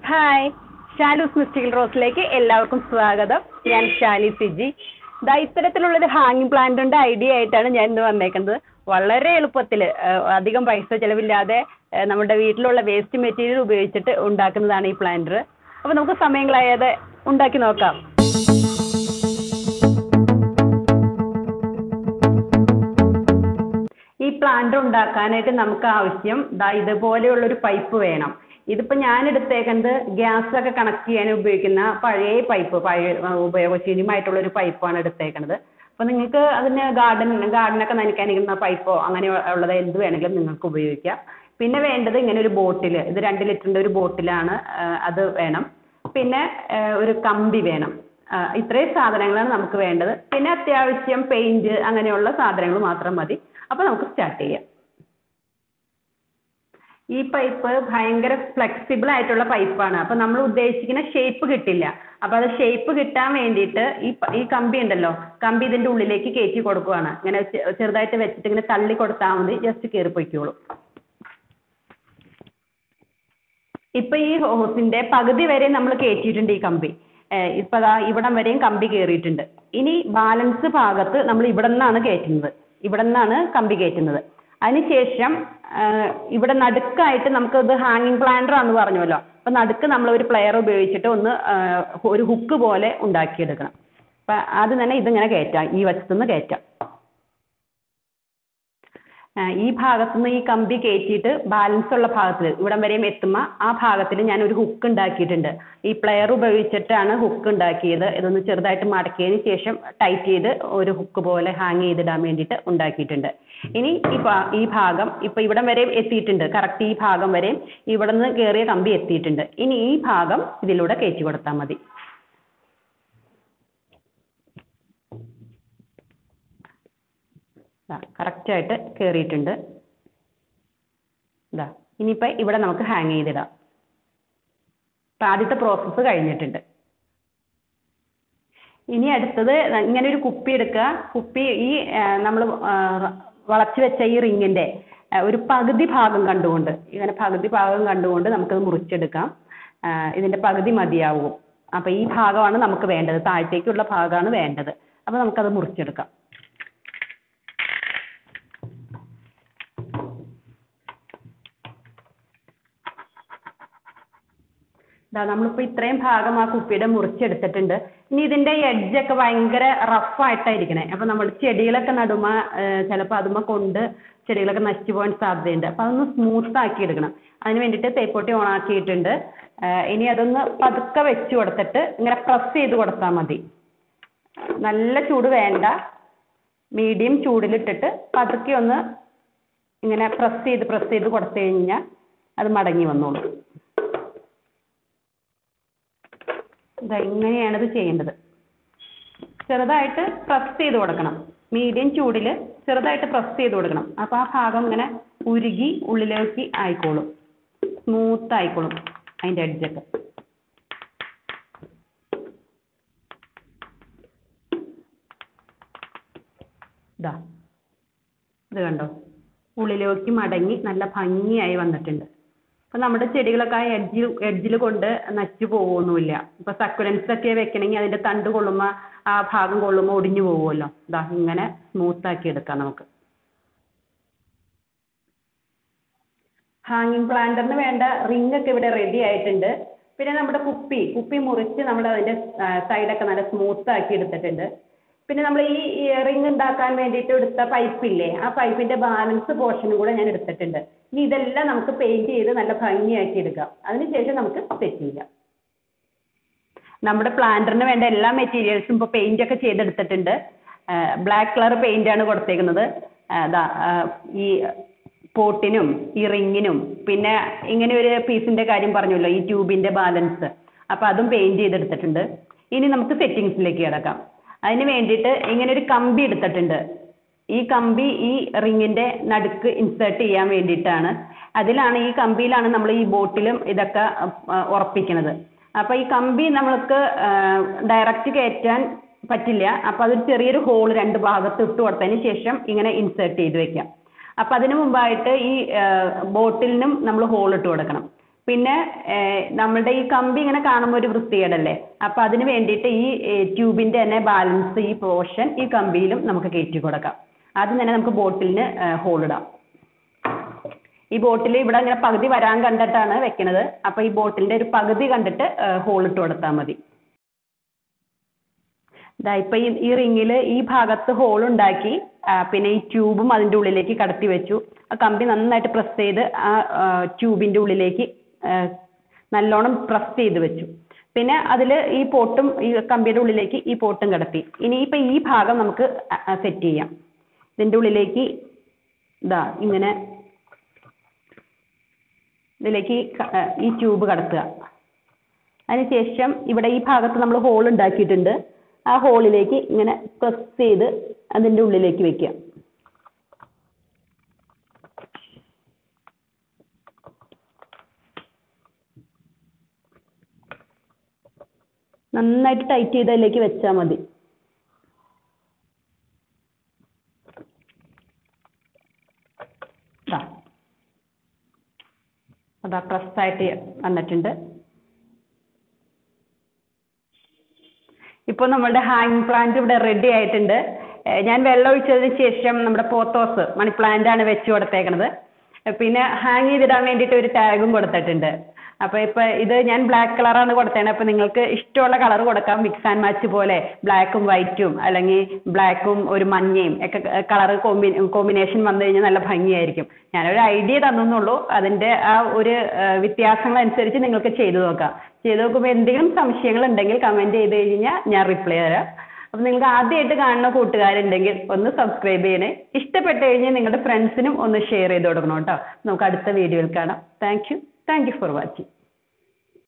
Hi Shalu's mystical റോസിലേക്ക് എല്ലാവർക്കും സ്വാഗതം ഞാൻ ഷാലി സിജി ദാ ഇത്തരത്തിലുള്ളൊരു ഹാങ്ങിങ് പ്ലാന്റിന്റെ ഐഡിയ ആയിട്ടാണ് ഞാൻ ഇന്ന് വന്നേക്കുന്നത് വളരെ എളുപ്പത്തിൽ അധികം പൈസ ചെലവില്ലാതെ ഏഹ്, നമ്മുടെ വീട്ടിലുള്ള വേസ്റ്റ് മെറ്റീരിയൽ ഉപയോഗിച്ചിട്ട് ഉണ്ടാക്കുന്നതാണ് ഈ പ്ലാന്റർ അപ്പോൾ നമുക്ക് സമയം കളയാതെ ഉണ്ടാക്കി നോക്കാം ഈ പ്ലാന്റ് ഉണ്ടാക്കാനായിട്ട് നമുക്ക് ആവശ്യം ദാ ഇതുപോലെയുള്ളൊരു പൈപ്പ് വേണം ഇതിപ്പോ ഞാൻ എടുത്തേക്കുന്നത് ഗ്യാസ് ഒക്കെ കണക്ട് ചെയ്യാൻ ഉപയോഗിക്കുന്ന പഴയ പൈപ്പ് പഴയ ആ, ഉപയോഗശൂന്യമായിട്ടുള്ള ഒരു പൈപ്പാണ് എടുത്തേക്കുന്നത് അപ്പൊ നിങ്ങൾക്ക് അതിന് ഗാർഡൻ ഗാർഡനൊക്കെ നനയ്ക്കാനിരിക്കുന്ന പൈപ്പോ അങ്ങനെ ഉള്ളത് എന്ത് വേണമെങ്കിലും നിങ്ങൾക്ക് ഉപയോഗിക്കാം പിന്നെ വേണ്ടത് ഇങ്ങനെ ഒരു ബോട്ടിൽ ഇത് രണ്ട് ലിറ്ററിന്റെ ഒരു ബോട്ടിലാണ് അത് വേണം പിന്നെ ആ, ഒരു കമ്പി വേണം ആ, ഇത്രയും സാധനങ്ങളാണ് നമുക്ക് വേണ്ടത് പിന്നെ അത്യാവശ്യം പെയിന്റ് അങ്ങനെയുള്ള സാധനങ്ങൾ മാത്രം മതി അപ്പൊ നമുക്ക് സ്റ്റാർട്ട് ചെയ്യാം ഈ പൈപ്പ് ഭയങ്കര ഫ്ലെക്സിബിൾ ആയിട്ടുള്ള പൈപ്പാണ് അപ്പൊ നമ്മൾ ഉദ്ദേശിക്കുന്ന ഷേപ്പ് കിട്ടില്ല അപ്പൊ അത് ഷേപ്പ് കിട്ടാൻ വേണ്ടിയിട്ട് ഈ പ- ഈ കമ്പി ഉണ്ടല്ലോ കമ്പി ഇതിന്റെ ഉള്ളിലേക്ക് കയറ്റി കൊടുക്കുവാണ് ഇങ്ങനെ ചെ- ചെറുതായിട്ട് വെച്ചിട്ട് ഇങ്ങനെ തള്ളി കൊടുത്താൽ മതി ജസ്റ്റ് കയറി പൊയ്ക്കോളും ഇപ്പൊ ഈ ഹോസിന്റെ പകുതി വരെ നമ്മൾ കയറ്റിയിട്ടുണ്ട് ഈ കമ്പി ഏഹ് ഇപ്പൊ ദാ ഇവിടം വരെയും കമ്പി കയറിയിട്ടുണ്ട് ഇനി ബാലൻസ് ഭാഗത്ത് നമ്മൾ ഇവിടെ നിന്നാണ് കയറ്റുന്നത് ഇവിടെ നിന്നാണ് കമ്പി കയറ്റുന്നത് അതിനുശേഷം ആഹ് ഇവിടെ നടുക്കായിട്ട് നമുക്ക് ഇത് ഹാങ്ങിങ് പ്ലാന്റർ ആണെന്ന് പറഞ്ഞല്ലോ അപ്പൊ നടുക്ക് നമ്മൾ ഒരു പ്ലെയർ ഉപയോഗിച്ചിട്ട് ഒന്ന് ആഹ് ഒരു ഹുക്ക് പോലെ ഉണ്ടാക്കിയെടുക്കണം അപ്പൊ ആദ്യം തന്നെ ഇതിങ്ങനെ കയറ്റാം ഈ വശത്തുനിന്ന് കയറ്റാം ആ, ഈ ഭാഗത്തുനിന്ന് ഈ കമ്പി കയറ്റിയിട്ട് ബാലൻസ് ഉള്ള ഭാഗത്തിൽ ഇവിടം വരെയും എത്തുമ്പോൾ ആ ഭാഗത്തിൽ ഞാൻ ഒരു ഹുക്ക് ഉണ്ടാക്കിയിട്ടുണ്ട് ഈ പ്ലെയർ ഉപയോഗിച്ചിട്ടാണ് ഹുക്ക് ഉണ്ടാക്കിയത് ഇതൊന്ന് ചെറുതായിട്ട് മടക്കിയതിന് ശേഷം ടൈറ്റ് ചെയ്ത് ഒരു ഹുക്ക് പോലെ ഹാങ് ചെയ്തിടാൻ വേണ്ടിയിട്ട് ഉണ്ടാക്കിയിട്ടുണ്ട് ഇനി ഈ ഭാ- ഈ ഭാഗം ഇപ്പൊ ഇവിടം വരെയും എത്തിയിട്ടുണ്ട് കറക്റ്റ് ഈ ഭാഗം വരെയും ഇവിടെ നിന്ന് കയറിയ കമ്പി എത്തിയിട്ടുണ്ട് ഇനി ഈ ഭാഗം ഇതിലൂടെ കയറ്റി കൊടുത്താൽ മതി കറക്റ്റായിട്ട് കയറിയിട്ടുണ്ട് ഇതാ ഇനിയിപ്പോൾ ഇവിടെ നമുക്ക് ഹാങ് ചെയ്തിടാം അപ്പം ആദ്യത്തെ പ്രോസസ്സ് കഴിഞ്ഞിട്ടുണ്ട് ഇനി അടുത്തത് ഇങ്ങനെ ഒരു കുപ്പി എടുക്കുക കുപ്പി ഈ നമ്മൾ വളച്ച് വെച്ച ഈ റിങ്ങിൻ്റെ ഒരു പകുതി ഭാഗം കണ്ടുകൊണ്ട് ഇങ്ങനെ പകുതി ഭാഗം കണ്ടുകൊണ്ട് നമുക്കത് മുറിച്ചെടുക്കാം ആ, ഇതിൻ്റെ പകുതി മതിയാവും അപ്പോൾ ഈ ഭാഗമാണ് നമുക്ക് വേണ്ടത് താഴത്തേക്കുള്ള ഭാഗമാണ് വേണ്ടത് അപ്പോൾ നമുക്കത് മുറിച്ചെടുക്കാം ദാ നമ്മളിപ്പോ ഇത്രയും ഭാഗം ആ കുപ്പിയുടെ മുറിച്ചെടുത്തിട്ടുണ്ട് ഇനി ഇതിന്റെ edge ഒക്കെ ഭയങ്കര റഫ് ആയിട്ടായിരിക്കണേ അപ്പൊ നമ്മൾ ചെടികളൊക്കെ നടുമ്പോ ചിലപ്പോൾ അതുമ്മ കൊണ്ട് ചെടികളൊക്കെ നശിച്ചു പോകാൻ സാധ്യതയുണ്ട് അപ്പൊ അതൊന്ന് സ്മൂത്ത് ആക്കി എടുക്കണം അതിന് വേണ്ടിയിട്ട് തേപ്പൊട്ടി ഓൺ ആക്കിയിട്ടുണ്ട് ആ, ഇനി അതൊന്ന് പതുക്കെ വെച്ച് കൊടുത്തിട്ട് ഇങ്ങനെ പ്രസ് ചെയ്ത് കൊടുത്താൽ മതി നല്ല ചൂട് വേണ്ട മീഡിയം ചൂടിലിട്ടിട്ട് പതുക്കെ ഒന്ന് ഇങ്ങനെ പ്രസ് ചെയ്ത് പ്രസ് ചെയ്ത് കൊടുത്തു കഴിഞ്ഞാൽ അത് മടങ്ങി വന്നോളും ഇതാ ഇങ്ങനെയാണ് ഇത് ചെയ്യേണ്ടത് ചെറുതായിട്ട് പ്രസ് ചെയ്ത് കൊടുക്കണം മീഡിയം ചൂടിൽ ചെറുതായിട്ട് പ്രസ് ചെയ്ത് കൊടുക്കണം അപ്പോൾ ആ ഭാഗം ഇങ്ങനെ ഉരുകി ഉള്ളിലേക്ക് ആയിക്കോളും സ്മൂത്ത് ആയിക്കോളും അതിൻ്റെ എഡ്ജൊക്കെ ഇതാ ഇത് കണ്ടോ ഉള്ളിലേക്ക് മടങ്ങി നല്ല ഭംഗിയായി വന്നിട്ടുണ്ട് അപ്പൊ നമ്മുടെ ചെടികളൊക്കെ ആ എഡ്ജിൽ എഡ്ജിൽ കൊണ്ട് നശിച്ചു പോകുമൊന്നുമില്ല ഇപ്പൊ സക്കുലൻസ് ഒക്കെ വെക്കണമെങ്കിൽ അതിന്റെ തണ്ട് കൊള്ളുമ്പോൾ ആ ഭാഗം കൊള്ളുമ്പോൾ ഒടിഞ്ഞു പോകുമല്ലോ ഇതാ ഇങ്ങനെ സ്മൂത്ത് ആക്കി എടുക്കാം നമുക്ക് ഹാങ്ങിങ് പ്ലാന്ററിന് വേണ്ട റിംഗ് ഒക്കെ ഇവിടെ റെഡി ആയിട്ടുണ്ട് പിന്നെ നമ്മുടെ കുപ്പി കുപ്പി മുറിച്ച് നമ്മൾ അതിന്റെ സൈഡൊക്കെ നല്ല സ്മൂത്ത് ആക്കി എടുത്തിട്ടുണ്ട് പിന്നെ നമ്മൾ ഈ റിംഗ് ഉണ്ടാക്കാൻ വേണ്ടിയിട്ട് എടുത്ത പൈപ്പില്ലേ ആ പൈപ്പിന്റെ ബാലൻസ് പോർഷനും കൂടെ ഞാൻ എടുത്തിട്ടുണ്ട് ഇനി ഇതെല്ലാം നമുക്ക് പെയിന്റ് ചെയ്ത് നല്ല ഭംഗിയാക്കി എടുക്കാം അതിനുശേഷം നമുക്ക് സെറ്റ് ചെയ്യാം നമ്മുടെ പ്ലാന്ററിന് വേണ്ട എല്ലാ മെറ്റീരിയൽസും ഇപ്പോൾ പെയിന്റ് ഒക്കെ ചെയ്തെടുത്തിട്ടുണ്ട് ബ്ലാക്ക് കളർ പെയിന്റ് ആണ് കൊടുത്തേക്കുന്നത് ആ, ദാ ആ, ഈ പോട്ടിനും ഈ റിങ്ങിനും പിന്നെ ഇങ്ങനെ ഒരു പീസിന്റെ കാര്യം പറഞ്ഞല്ലോ ഈ ട്യൂബിന്റെ ബാലൻസ് അപ്പൊ അതും പെയിന്റ് ചെയ്തെടുത്തിട്ടുണ്ട് ഇനി നമുക്ക് സെറ്റിങ്സിലേക്ക് കിടക്കാം അതിന് വേണ്ടിയിട്ട് ഇങ്ങനെ ഒരു കമ്പി എടുത്തിട്ടുണ്ട് ഈ കമ്പി ഈ റിങ്ങിന്റെ നടുക്ക് ഇൻസേർട്ട് ചെയ്യാൻ വേണ്ടിയിട്ടാണ് അതിലാണ് ഈ കമ്പിയിലാണ് നമ്മൾ ഈ ബോട്ടിലും ഇതൊക്കെ ആ, ഉറപ്പിക്കുന്നത് അപ്പൊ ഈ കമ്പി നമ്മൾക്ക് ഡയറക്റ്റ് കയറ്റാൻ പറ്റില്ല അപ്പൊ അതൊരു ചെറിയൊരു ഹോൾ രണ്ട് ഭാഗത്ത് ഇട്ട് കൊടുത്തതിന് ശേഷം ഇങ്ങനെ ഇൻസേർട്ട് ചെയ്ത് വെക്കാം അപ്പൊ അതിന് മുമ്പായിട്ട് ഈ ബോട്ടിലിനും നമ്മൾ ഹോൾ ഇട്ട് കൊടുക്കണം പിന്നെ ഏഹ്, നമ്മളുടെ ഈ കമ്പി ഇങ്ങനെ കാണുമ്പോൾ ഒരു വൃത്തികേടല്ലേ അപ്പൊ അതിന് വേണ്ടിയിട്ട് ഈ ട്യൂബിന്റെ തന്നെ ബാലൻസ് ഈ പോർഷൻ ഈ കമ്പിയിലും നമുക്ക് കയറ്റി കൊടുക്കാം ആദ്യം തന്നെ നമുക്ക് ബോട്ടിലിന് ഹോൾ ഇടാം ഈ ബോട്ടിൽ ഇവിടെ ഇങ്ങനെ പകുതി വരാൻ കണ്ടിട്ടാണ് വെക്കണത് അപ്പൊ ഈ ബോട്ടിലിന്റെ ഒരു പകുതി കണ്ടിട്ട് ഹോൾ ഇട്ട് കൊടുത്താൽ മതി ദാ ഇപ്പൊ ഈ ഈ റിങ്ങിൽ ഈ ഭാഗത്ത് ഹോൾ ഉണ്ടാക്കി ആ, പിന്നെ ഈ ട്യൂബും അതിന്റെ ഉള്ളിലേക്ക് കടത്തി വെച്ചു ആ കമ്പി നന്നായിട്ട് പ്രസ് ചെയ്ത് ആ ട്യൂബിന്റെ ഉള്ളിലേക്ക് ആ, നല്ലോണം പ്രസ് ചെയ്ത് വെച്ചു പിന്നെ അതിൽ ഈ പോട്ടും ഈ കമ്പിയുടെ ഉള്ളിലേക്ക് ഈ പോട്ടും കടത്തി ഇനി ഇപ്പൊ ഈ ഭാഗം നമുക്ക് സെറ്റ് ചെയ്യാം ഇതിന്റെ ഉള്ളിലേക്ക് ഇതാ ഇങ്ങനെ ഇതിലേക്ക് ക- ആ, ഈ ട്യൂബ് കടത്തുക അതിനുശേഷം ഇവിടെ ഈ ഭാഗത്ത് നമ്മൾ ഹോൾ ഉണ്ടാക്കിയിട്ടുണ്ട് ആ ഹോളിലേക്ക് ഇങ്ങനെ പ്രസ് ചെയ്ത് അതിൻ്റെ ഉള്ളിലേക്ക് വെക്കുക നന്നായിട്ട് ടൈറ്റ് ചെയ്ത് അതിലേക്ക് വെച്ചാൽ മതി ദാ. അതാ പ്രസ്സായിട്ട് വന്നിട്ടുണ്ട് ഇപ്പോൾ നമ്മുടെ ഹാങ് പ്ലാന്റ് ഇവിടെ റെഡി ആയിട്ടുണ്ട് ഏഹ് ഞാൻ വെള്ളം ഒഴിച്ചതിന് ശേഷം നമ്മുടെ പോത്തോസ് മണി പ്ലാന്റ് ആണ് വെച്ച് കൊടുത്തേക്കണത് ഏഹ് പിന്നെ ഹാങ് ചെയ്തിടാൻ വേണ്ടിയിട്ട് ഒരു ടാഗും കൊടുത്തിട്ടുണ്ട് അപ്പോൾ ഇപ്പോൾ ഇത് ഞാൻ ബ്ലാക്ക് കളറാണ് കൊടുത്തേണത് അപ്പോൾ നിങ്ങൾക്ക് ഇഷ്ടമുള്ള കളർ കൊടുക്കാം മിക്സ് ആൻഡ് മാച്ച് പോലെ ബ്ലാക്കും വൈറ്റും അല്ലെങ്കിൽ ബ്ലാക്കും ഒരു മഞ്ഞയും ഒക്കെ കളർ കോമ്പി കോമ്പിനേഷൻ വന്നു കഴിഞ്ഞാൽ നല്ല ഭംഗിയായിരിക്കും ഞാനൊരു ഐഡിയ തന്നെന്നുള്ളൂ അതിൻ്റെ ആ ഒരു ഏഹ് വ്യത്യാസങ്ങൾ അനുസരിച്ച് നിങ്ങൾക്ക് ചെയ്തു നോക്കാം ചെയ്ത് നോക്കുമ്പോൾ എന്തെങ്കിലും സംശയങ്ങൾ ഉണ്ടെങ്കിൽ കമൻറ്റ് ചെയ്ത് കഴിഞ്ഞാൽ ഞാൻ റിപ്ലൈ തരാം അപ്പോൾ നിങ്ങൾക്ക് ആദ്യമായിട്ട് കാണുന്ന കൂട്ടുകാരുണ്ടെങ്കിൽ ഒന്ന് സബ്സ്ക്രൈബ് ചെയ്യണേ ഇഷ്ടപ്പെട്ട് കഴിഞ്ഞാൽ നിങ്ങളുടെ ഫ്രണ്ട്സിനും ഒന്ന് ഷെയർ ചെയ്ത് കൊടുക്കണം കേട്ടോ നമുക്ക് അടുത്ത വീഡിയോയിൽ കാണാം thank you thank you for watching